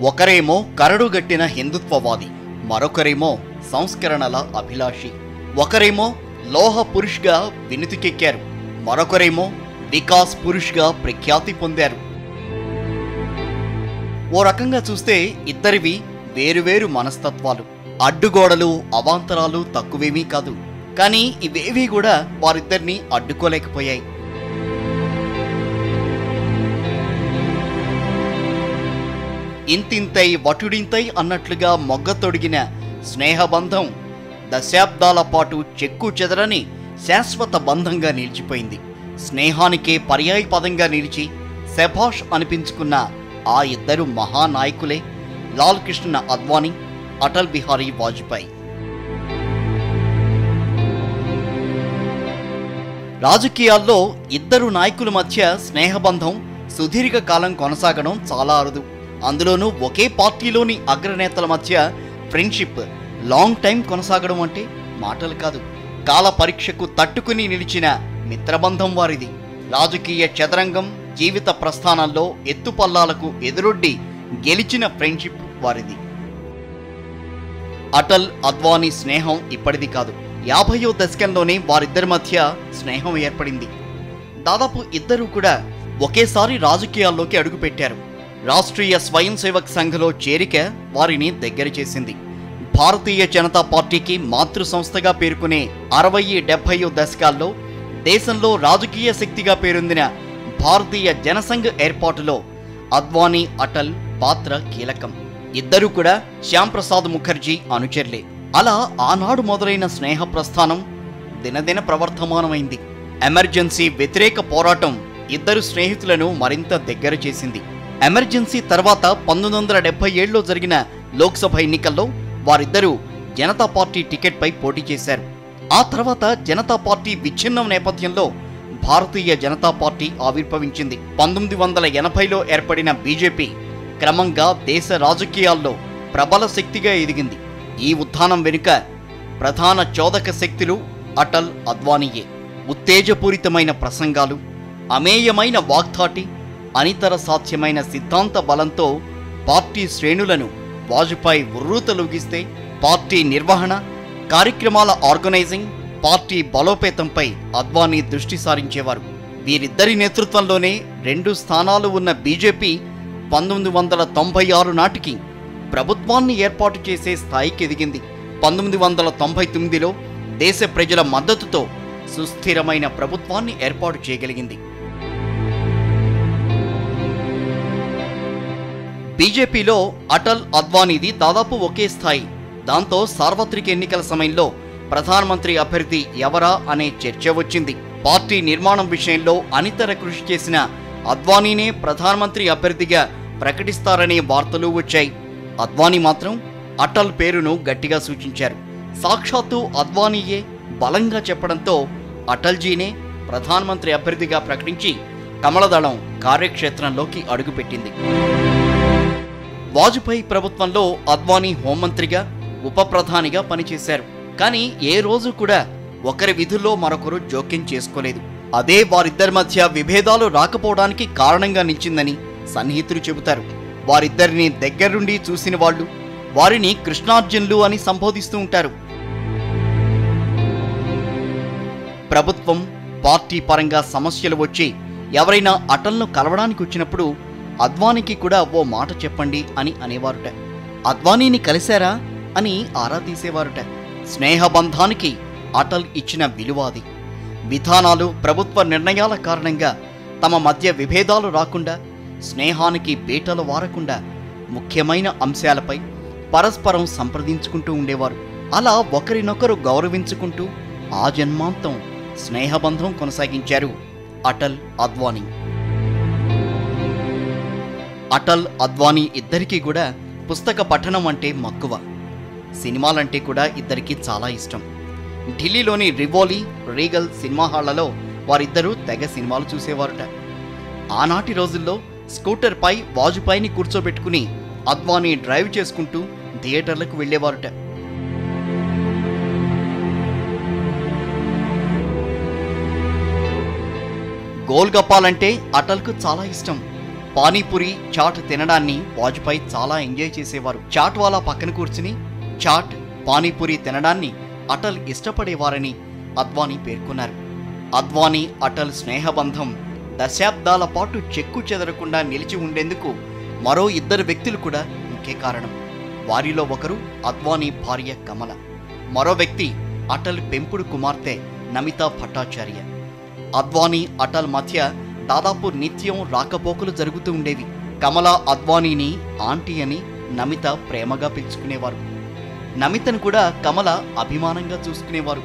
ఒకరేమో కరడుగట్టిన హిందుత్వవాది మరొకరేమో సంస్కరణల అభిలాషి ఒకరేమో లోహ పురుష్గా వినుతికెక్కారు మరొకరేమో వికాస్ పురుష్గా ప్రఖ్యాతి పొందారు ఓ రకంగా చూస్తే ఇద్దరివి వేరువేరు మనస్తత్వాలు అడ్డుగోడలు అవాంతరాలు తక్కువేమీ కాదు కానీ ఇవేవీ కూడా వారిద్దరిని అడ్డుకోలేకపోయాయి ఇంతింతై వటుడింతై అన్నట్లుగా మొగ్గ తొడిగిన స్నేహబంధం దశాబ్దాల పాటు చెక్కు చెదరని శాశ్వత బంధంగా నిలిచిపోయింది స్నేహానికే పర్యాయ పదంగా నిలిచి శభాష్ అనిపించుకున్న ఆ ఇద్దరు మహానాయకులే లాల్ కృష్ణ అద్వానీ అటల్ బిహారీ వాజ్పేయి రాజకీయాల్లో ఇద్దరు నాయకుల మధ్య స్నేహబంధం సుదీర్ఘ కాలం కొనసాగడం చాలా అరుదు అందులోనూ ఒకే పార్టీలోని అగ్రనేతల మధ్య ఫ్రెండ్షిప్ లాంగ్ టైం కొనసాగడం అంటే మాటలు కాదు కాల పరీక్షకు తట్టుకుని నిలిచిన మిత్రబంధం వారిది రాజకీయ చదరంగం జీవిత ప్రస్థానంలో ఎత్తుపల్లాలకు ఎదురొడ్డి గెలిచిన ఫ్రెండ్షిప్ వారిది అటల్ అద్వానీ స్నేహం ఇప్పటిది కాదు యాభయో దశకంలోనే వారిద్దరి మధ్య స్నేహం ఏర్పడింది దాదాపు ఇద్దరూ కూడా ఒకేసారి రాజకీయాల్లోకి అడుగుపెట్టారు రాష్ట్రీయ స్వయం సేవక్ సంఘ్లో చేరిక వారిని దగ్గర చేసింది భారతీయ జనతా పార్టీకి మాతృ సంస్థగా పేర్కొనే అరవై డెబ్బయో దశకాల్లో దేశంలో రాజకీయ శక్తిగా పేరొందిన భారతీయ జనసంఘ్ ఏర్పాటులో అద్వానీ అటల్ పాత్ర కీలకం ఇద్దరూ కూడా శ్యాంప్రసాద్ ముఖర్జీ అనుచరులే అలా ఆనాడు మొదలైన స్నేహ ప్రస్థానం దినదిన ప్రవర్ధమానమైంది ఎమర్జెన్సీ వ్యతిరేక పోరాటం ఇద్దరు స్నేహితులను మరింత దగ్గర చేసింది ఎమర్జెన్సీ తర్వాత పంతొమ్మిది వందల డెబ్బై ఏడులో జరిగిన లోక్సభ ఎన్నికల్లో వారిద్దరూ జనతా పార్టీ టికెట్పై పోటీ చేశారు ఆ తర్వాత జనతా పార్టీ విచ్ఛిన్నం నేపథ్యంలో భారతీయ జనతా పార్టీ ఆవిర్భవించింది పంతొమ్మిది వందల ఎనభైలో ఏర్పడిన బీజేపీ క్రమంగా దేశ రాజకీయాల్లో ప్రబల శక్తిగా ఎదిగింది ఈ ఉత్థానం వెనుక ప్రధాన చోదక శక్తులు అటల్ అద్వానీయే ఉత్తేజపూరితమైన ప్రసంగాలు అమేయమైన వాగ్ధాటి అనితర సాధ్యమైన సిద్ధాంత బలంతో పార్టీ శ్రేణులను వాజ్పేయి ఉర్రూతలూగిస్తే పార్టీ నిర్వహణ కార్యక్రమాల ఆర్గనైజింగ్ పార్టీ బలోపేతంపై అద్వానీ దృష్టి సారించేవారు వీరిద్దరి నేతృత్వంలోనే రెండు స్థానాలు ఉన్న బీజేపీ పంతొమ్మిది వందల తొంభై ఆరు నాటికి ప్రభుత్వాన్ని ఏర్పాటు చేసే స్థాయికి ఎదిగింది పంతొమ్మిది వందల తొంభై తొమ్మిదిలో దేశ ప్రజల మద్దతుతో సుస్థిరమైన ప్రభుత్వాన్ని ఏర్పాటు చేయగలిగింది బీజేపీలో అటల్ అద్వానీది దాదాపు ఒకే స్థాయి దాంతో సార్వత్రిక ఎన్నికల సమయంలో ప్రధానమంత్రి అభ్యర్థి ఎవరా అనే చర్చ వచ్చింది పార్టీ నిర్మాణం విషయంలో అనితర కృషి చేసిన అద్వానీనే ప్రధానమంత్రి అభ్యర్థిగా ప్రకటిస్తారనే వార్తలు వచ్చాయి అద్వానీ మాత్రం అటల్ పేరును గట్టిగా సూచించారు సాక్షాత్తు అద్వానీయే బలంగా చెప్పడంతో అటల్జీనే ప్రధానమంత్రి అభ్యర్థిగా ప్రకటించి కమలదళం కార్యక్షేత్రంలోకి అడుగుపెట్టింది వాజ్పేయి ప్రభుత్వంలో అద్వానీ హోంమంత్రిగా ఉప ప్రధానిగా పనిచేశారు కానీ ఏ రోజు కూడా ఒకరి విధుల్లో మరొకరు జోక్యం చేసుకోలేదు అదే వారిద్దరి మధ్య విభేదాలు రాకపోవడానికి కారణంగా నిలిచిందని సన్నిహితులు చెబుతారు వారిద్దరిని దగ్గరుండి చూసిన వాళ్ళు వారిని కృష్ణార్జునులు అని సంబోధిస్తూ ఉంటారు ప్రభుత్వం పార్టీ పరంగా సమస్యలు వచ్చి ఎవరైనా అటల్ను కలవడానికి వచ్చినప్పుడు అద్వానీకి కూడా ఓ మాట చెప్పండి అని అనేవారుట అద్వానీని కలిశారా అని ఆరా తీసేవారుట స్నేహబంధానికి అటల్ ఇచ్చిన విలువాది విధానాలు ప్రభుత్వ నిర్ణయాల కారణంగా తమ మధ్య విభేదాలు రాకుండా స్నేహానికి బీటలు వారకుండా ముఖ్యమైన అంశాలపై పరస్పరం సంప్రదించుకుంటూ ఉండేవారు అలా ఒకరినొకరు గౌరవించుకుంటూ ఆ జన్మాంతం స్నేహబంధం కొనసాగించారు అటల్ అద్వానీ అటల్ అద్వానీ ఇద్దరికీ కూడా పుస్తక పఠనం అంటే మక్కువ సినిమాలంటే కూడా ఇద్దరికీ చాలా ఇష్టం ఢిల్లీలోని రివోలీ రీగల్ సినిమా హాళ్లలో వారిద్దరూ తెగ సినిమాలు చూసేవారుట ఆనాటి రోజుల్లో స్కూటర్పై వాజ్పేయిని కూర్చోబెట్టుకుని అద్వానీ డ్రైవ్ చేసుకుంటూ థియేటర్లకు వెళ్ళేవారుట గోల్గప్పాలంటే అటల్కు చాలా ఇష్టం పానీపూరి చాట్ తినడాన్ని వాజ్పేయి చాలా ఎంజాయ్ చేసేవారు చాట్ వాలా పక్కన కూర్చుని చాట్ పానీపూరి తినడాన్ని అటల్ ఇష్టపడేవారని అద్వానీ పేర్కొన్నారు అద్వానీ అటల్ స్నేహబంధం దశాబ్దాల పాటు చెక్కు చెదరకుండా నిలిచి ఉండేందుకు మరో ఇద్దరు వ్యక్తులు కూడా ముఖ్య కారణం వారిలో ఒకరు అద్వానీ భార్య కమల మరో వ్యక్తి అటల్ పెంపుడు కుమార్తె నమితా భట్టాచార్య అద్వానీ అటల్ మధ్య దాదాపు నిత్యం రాకపోకలు జరుగుతూ ఉండేవి కమల అద్వానీని ఆంటీ అని నమిత ప్రేమగా పిలుచుకునేవారు నమితను కూడా కమల అభిమానంగా చూసుకునేవారు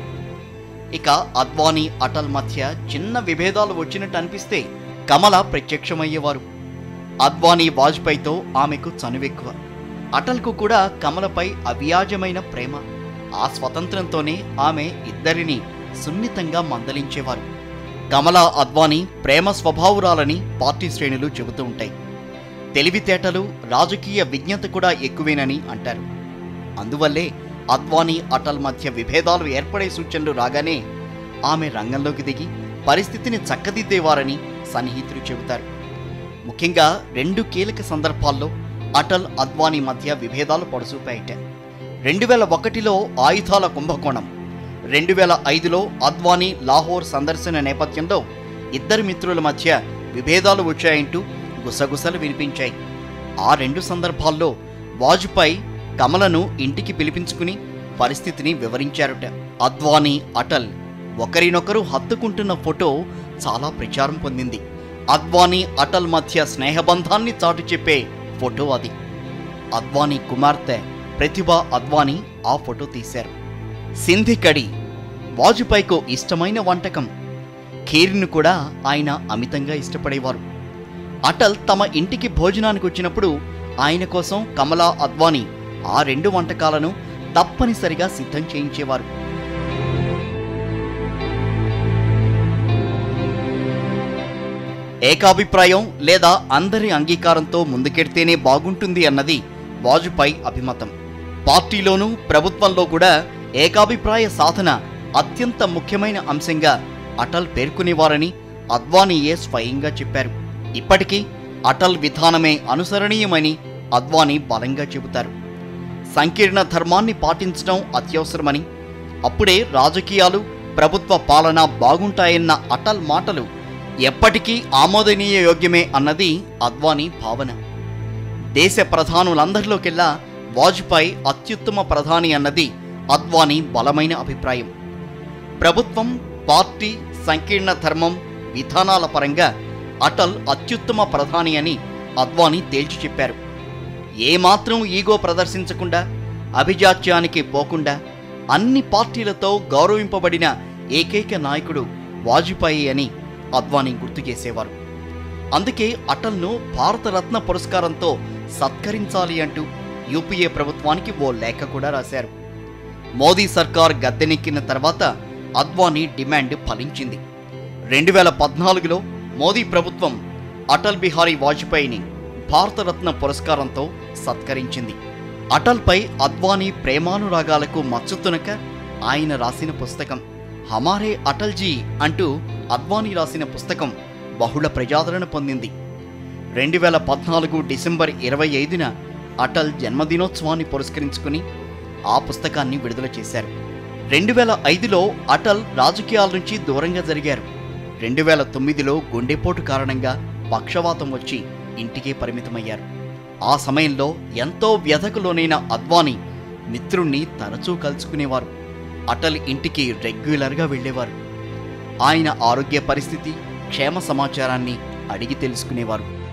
ఇక అద్వానీ అటల్ మధ్య చిన్న విభేదాలు వచ్చినట్టు అనిపిస్తే కమల ప్రత్యక్షమయ్యేవారు అద్వానీ వాజ్పేయితో ఆమెకు చనువెక్కువ అటల్కు కూడా కమలపై అవ్యాజమైన ప్రేమ ఆ స్వతంత్రంతోనే ఆమె ఇద్దరిని సున్నితంగా మందలించేవారు కమలా అద్వానీ ప్రేమ స్వభావురాలని పార్టీ శ్రేణులు చెబుతూ ఉంటాయి తెలివితేటలు రాజకీయ విజ్ఞత కూడా ఎక్కువేనని అంటారు అందువల్లే అద్వానీ అటల్ మధ్య విభేదాలు ఏర్పడే సూచనలు రాగానే ఆమె రంగంలోకి దిగి పరిస్థితిని చక్కదిద్దేవారని సన్నిహితులు చెబుతారు ముఖ్యంగా రెండు కీలక సందర్భాల్లో అటల్ అద్వానీ మధ్య విభేదాలు పొడసూపాయట రెండు వేల ఒకటిలో ఆయుధాల కుంభకోణం రెండు వేల ఐదులో అద్వానీ లాహోర్ సందర్శన నేపథ్యంలో ఇద్దరు మిత్రుల మధ్య విభేదాలు వచ్చాయంటూ గుసగుసలు వినిపించాయి ఆ రెండు సందర్భాల్లో వాజ్పేయి కమలను ఇంటికి పిలిపించుకుని పరిస్థితిని వివరించారుట అద్వానీ అటల్ ఒకరినొకరు హత్తుకుంటున్న ఫోటో చాలా ప్రచారం పొందింది అద్వానీ అటల్ మధ్య స్నేహబంధాన్ని చాటు చెప్పే ఫోటో అది అద్వానీ కుమార్తె ప్రతిభ అద్వానీ ఆ ఫోటో తీశారు సింధి కడి వాజ్పేయికు ఇష్టమైన వంటకం ఖీర్ను కూడా ఆయన అమితంగా ఇష్టపడేవారు అటల్ తమ ఇంటికి భోజనానికి వచ్చినప్పుడు ఆయన కోసం కమలా అద్వానీ ఆ రెండు వంటకాలను తప్పనిసరిగా సిద్ధం చేయించేవారు ఏకాభిప్రాయం లేదా అందరి అంగీకారంతో ముందుకెడితేనే బాగుంటుంది అన్నది వాజ్పేయి అభిమతం పార్టీలోనూ ప్రభుత్వంలో కూడా ఏకాభిప్రాయ సాధన అత్యంత ముఖ్యమైన అంశంగా అటల్ పేర్కొనేవారని అద్వానీయే స్వయంగా చెప్పారు ఇప్పటికీ అటల్ విధానమే అనుసరణీయమని అద్వానీ బలంగా చెబుతారు సంకీర్ణ ధర్మాన్ని పాటించడం అత్యవసరమని అప్పుడే రాజకీయాలు ప్రభుత్వ పాలన బాగుంటాయన్న అటల్ మాటలు ఎప్పటికీ ఆమోదనీయ యోగ్యమే అన్నది అద్వానీ భావన దేశ ప్రధానులందరిలోకెల్లా వాజ్పేయి అత్యుత్తమ ప్రధాని అన్నది అద్వానీ బలమైన అభిప్రాయం ప్రభుత్వం పార్టీ సంకీర్ణ ధర్మం విధానాల పరంగా అటల్ అత్యుత్తమ ప్రధాని అని అద్వానీ తేల్చి చెప్పారు ఏమాత్రం ఈగో ప్రదర్శించకుండా అభిజాత్యానికి పోకుండా అన్ని పార్టీలతో గౌరవింపబడిన ఏకైక నాయకుడు వాజ్పేయి అని అద్వానీ గుర్తు చేసేవారు అందుకే అటల్ను భారతరత్న పురస్కారంతో సత్కరించాలి అంటూ యూపీఏ ప్రభుత్వానికి ఓ లేఖ కూడా రాశారు మోదీ సర్కార్ గద్దెనెక్కిన తర్వాత అద్వానీ డిమాండ్ ఫలించింది రెండు వేల పద్నాలుగులో మోదీ ప్రభుత్వం అటల్ బిహారీ వాజ్పేయిని భారతరత్న పురస్కారంతో సత్కరించింది అటల్పై అద్వానీ ప్రేమానురాగాలకు మచ్చుతునక ఆయన రాసిన పుస్తకం హమారే అటల్జీ అంటూ అద్వానీ రాసిన పుస్తకం బహుళ ప్రజాదరణ పొందింది రెండు వేల పద్నాలుగు డిసెంబర్ ఇరవై ఐదున అటల్ జన్మదినోత్సవాన్ని పురస్కరించుకుని ఆ పుస్తకాన్ని విడుదల చేశారు రెండు వేల ఐదులో అటల్ రాజకీయాల నుంచి దూరంగా జరిగారు రెండు వేల తొమ్మిదిలో గుండెపోటు కారణంగా పక్షవాతం వచ్చి ఇంటికే పరిమితమయ్యారు ఆ సమయంలో ఎంతో వ్యధకు లోనైన అద్వానీ మిత్రుణ్ణి తరచూ కలుసుకునేవారు అటల్ ఇంటికి రెగ్యులర్గా వెళ్ళేవారు ఆయన ఆరోగ్య పరిస్థితి క్షేమ సమాచారాన్ని అడిగి తెలుసుకునేవారు